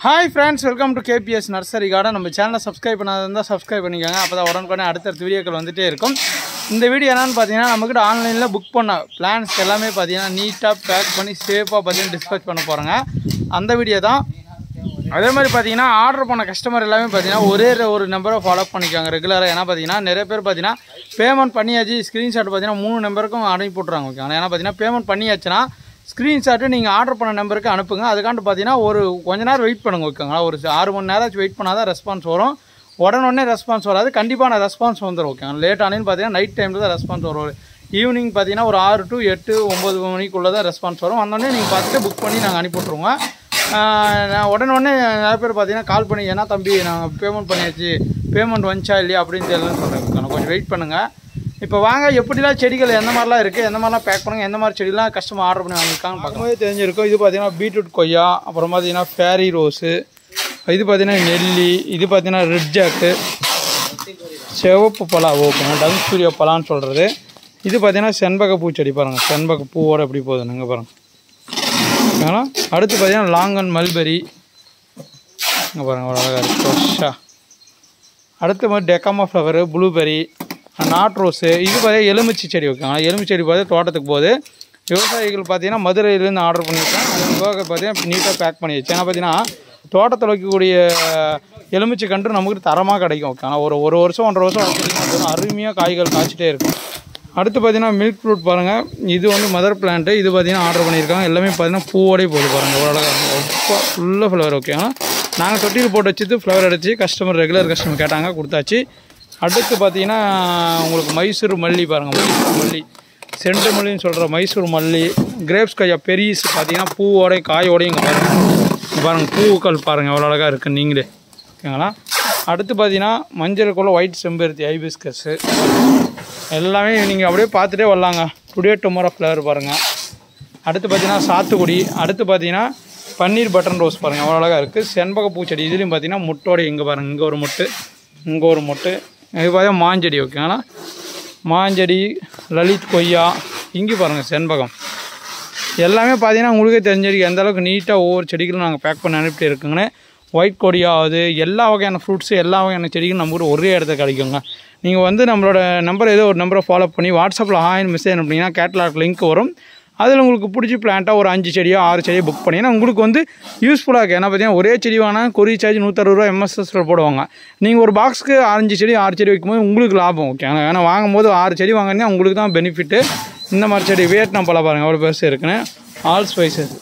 hi friends welcome to KPS nursery garden நம்ம சேனலை subscribe பண்ணாத இருந்தால் சப்ஸ்கிரைப் பண்ணிக்கோங்க அப்போ தான் உடனுக்குடனே அடுத்தடுத்த வீடியோக்கள் வந்துட்டே இருக்கும் இந்த வீடியோ என்னன்னு பார்த்தீங்கன்னா நம்மக்கிட்ட ஆன்லைனில் புக் பண்ண பிளான்ஸ் எல்லாமே பார்த்தீங்கன்னா நீட்டாக பேக் பண்ணி சேஃபாக பார்த்தீங்கன்னா டிஸ்பேச் பண்ண போகிறோங்க அந்த வீடியோ தான் அதே மாதிரி பார்த்தீங்கன்னா ஆர்டர் பண்ண கஸ்டமர் எல்லாமே பார்த்தீங்கன்னா ஒரே ஒரு நம்பரை ஃபாலோ பண்ணிக்காங்க ரெகுலராக ஏன்னா பார்த்தீங்கன்னா நிறைய பேர் பார்த்தீங்கன்னா பேமெண்ட் பண்ணியாச்சு ஸ்க்ரீன்ஷாட் பார்த்தீங்கன்னா மூணு நம்பருக்கும் அனுப்பி விட்றாங்க ஓகேங்களா ஏன்னா பார்த்தீங்கன்னா பேமெண்ட் பண்ணியாச்சுன்னா ஸ்க்ரீன்ஷாட்டு நீங்கள் ஆர்டர் பண்ண நம்பருக்கு அனுப்புங்க அதுக்காண்டு பார்த்தீங்கன்னா ஒரு கொஞ்ச நேரம் வெயிட் பண்ணுங்க ஓகேங்களா ஒரு ஆறு மணி நேரம் வெயிட் பண்ணால் தான் ரெஸ்பான்ஸ் வரும் உடனே ரெஸ்பான்ஸ் வராது கண்டிப்பான ரெஸ்பான்ஸ் வந்துடும் ஓகேங்களா லேட் ஆனேன்னு பார்த்தீங்கன்னா நைட் டைமில் தான் ரெஸ்பான்ஸ் வரும் ஈவினிங் பார்த்தீங்கன்னா ஒரு ஆறு டு எட்டு ஒம்பது மணிக்குள்ளே தான் ரெஸ்பான்ஸ் வரும் வந்தோடனே நீங்கள் பார்த்துட்டு புக் பண்ணி நாங்கள் அனுப்பி விட்ருவோங்க ஆஹ் நான் உடனே உடனே நிறைய பேர் பார்த்தீங்கன்னா கால் பண்ணி ஏன்னா தம்பி நாங்கள் பேமெண்ட் பண்ணியாச்சு பேமெண்ட் வந்துச்சா இல்லையா அப்படின்னு தெரியலன்னு சொல்கிறேன் கொஞ்சம் வெயிட் பண்ணுங்கள் இப்போ வாங்க எப்படிலாம் செடிகள் எந்த மாதிரிலாம் இருக்குது எந்த மாதிரிலாம் பேக் பண்ணுங்க எந்த மாதிரி செடிலாம் கஸ்டமர் ஆர்டர் பண்ணி வாங்கியிருக்காங்க பார்க்கும்போது தெரிஞ்சிருக்கும் இது பார்த்தீங்கன்னா பீட்ரூட் கொய்யா அப்புறம் பார்த்தீங்கன்னா ஃபேரி ரோஸு இது பார்த்தீங்கன்னா நெல்லி இது பார்த்தீங்கன்னா ரெட் ஜாக்கு சிவப்பு பலா ஓகேங்க டங் சூரிய பலான்னு சொல்கிறது இது பார்த்தீங்கன்னா செண்பக பூச்செடி பாருங்கள் செண்பக பூவோட எப்படி போகுது நீங்கள் பாருங்கள் ஓகேங்களா அடுத்து பார்த்தீங்கன்னா லாங்கன் மல்பெரி இங்கே பாருங்கள் ஒரு அழகாக இருக்குது ஃப்ரெஷ்ஷாக அடுத்து மாதிரி tecoma flower blueberry not rose இது பார்த்தீங்கன்னா எலுமிச்சை செடி ஓகேங்களா எலுமிச்சை செடி பார்த்தா தோட்டத்துக்கு போகுது விவசாயிகள் பார்த்தீங்கன்னா மதுரையிலேருந்து ஆர்டர் பண்ணியிருக்கேன் அது போக பார்த்தீங்கன்னா நீட்டாக பேக் பண்ணி வச்சு ஏன்னா பார்த்தீங்கன்னா தோட்டத்தில் வைக்கக்கூடிய எலுமிச்சை கன்று நமக்கு தரமாக கிடைக்கும் ஓகேங்களா ஒரு ஒரு வருஷம் ஒன்றரை வருஷம் வச்சுருக்கீங்கன்னா போதும் அருமையாக காய்கள் காய்ச்சிட்டே இருக்கும் அடுத்து பார்த்தீங்கன்னா மில்க் ஃப்ரூட் பாருங்கள் இது வந்து மதர் பிளான்ட்டு இது பார்த்தீங்கன்னா ஆர்டர் பண்ணியிருக்காங்க எல்லாமே பார்த்தீங்கன்னா பூவோடய போகுது பாருங்கள் ஓரளவு ஃபுல்லாக ஃப்ளவர் ஓகேங்களா நாங்கள் தொட்டியில் போட்டு வச்சுட்டு ஃப்ளவர் அடித்து கஸ்டமர் ரெகுலர் கஸ்டமர் கேட்டாங்க கொடுத்தாச்சு அடுத்து பார்த்தீங்கன்னா உங்களுக்கு மைசூர் மல்லி பாருங்கள் மைசூர் மல்லி செண்டு மல்லின்னு சொல்கிற மைசூர் மல்லி கிரேப்ஸ் கையா பெரியஸ் பார்த்தீங்கன்னா பூவோடைய காயோடையும் இங்கே பாருங்கள் இங்க பாருங்கள் பூக்கள் பாருங்கள் எவ்வளோ அழகாக இருக்குது நீங்களே ஓகேங்களா அடுத்து பார்த்தீங்கன்னா மஞ்சளுக்குள்ள ஒயிட் செம்பருத்தி ஐபிஸ்கஸ்ஸு எல்லாமே நீங்கள் அப்படியே பார்த்துட்டே வரலாங்க டுடே டுமாரோ ஃப்ளவர் பாருங்கள் அடுத்து பார்த்தீங்கன்னா சாத்துக்குடி அடுத்து பார்த்தீங்கன்னா பன்னீர் பட்டன் ரோஸ் பாருங்கள் அவ்வளோ அழகாக இருக்குது செண்பக பூச்செடி இதுலேயும் பார்த்தீங்கன்னா முட்டோட இங்கே பாருங்கள் இங்கே ஒரு மொட்டு இங்கே ஒரு மொட்டு இது பார்த்தீங்கன்னா மாஞ்செடி ஓகேங்களா மாஞ்செடி லலித் கொய்யா இங்கே பாருங்கள் செண்பகம் எல்லாமே பார்த்தீங்கன்னா உங்களுக்கே தெரிஞ்சிருக்கு எந்த அளவுக்கு நீட்டாக ஒவ்வொரு செடிகளும் நாங்கள் பேக் பண்ணி அனுப்பிட்டு இருக்குங்கன்னு ஒயிட் கொடியாவது எல்லா வகையான ஃப்ரூட்ஸு எல்லா வகையான செடிகளும் நம்ம கூட ஒரே இடத்துல கிடைக்குங்க நீங்கள் வந்து நம்மளோட நம்பர் ஏதோ ஒரு நம்பரை ஃபாலோ பண்ணி வாட்ஸ்அப்பில் ஆயின் மெசேஜ் அனுப்புனீங்கன்னா கேட்லாக் லிங்க் வரும் அதில் உங்களுக்கு பிடிச்சி பிளான்ட்டாக ஒரு அஞ்சு செடியோ ஆறு செடியோ புக் பண்ணிங்கன்னா உங்களுக்கு வந்து யூஸ்ஃபுல்லாக இருக்குது ஏன்னா பார்த்தீங்கன்னா ஒரே செடி வாங்கினா கொரி சார்ஜ் நூற்றறுபது ரூபா எம்எஸ்எஸில் போடுவாங்க நீங்கள் ஒரு பாக்ஸ்க்கு அஞ்சு செடி ஆறு செடி வைக்கும்போது உங்களுக்கு லாபம் ஓகே ஏன்னா வாங்கும்போது ஆறு செடி வாங்கினா உங்களுக்கு தான் பெனிஃபிட்டு இந்த மாதிரி செடி வியட்நாம் பழம் பாருங்கள் எவ்வளோ பெருசு இருக்குன்னு ஆல் ஸ்பைசஸ்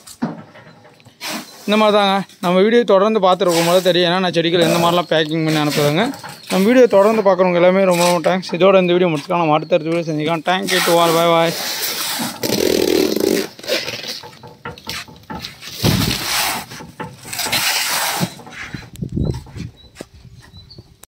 இந்த மாதிரி தாங்க நம்ம வீடியோ தொடர்ந்து பார்த்துருக்கும் போது தெரியும் ஏன்னா நான் செடிகள் எந்த மாதிரிலாம் பேக்கிங் பண்ணி அனுப்புறேங்க நம்ம வீடியோ தொடர்ந்து பார்க்குறவங்க எல்லாமே ரொம்ப ரொம்ப தேங்க்ஸ் இதோட இந்த வீடியோ முடிச்சுக்கலாம் நம்ம அடுத்தடுத்த வீடியோ செஞ்சுக்கலாம் thank you to all bye bye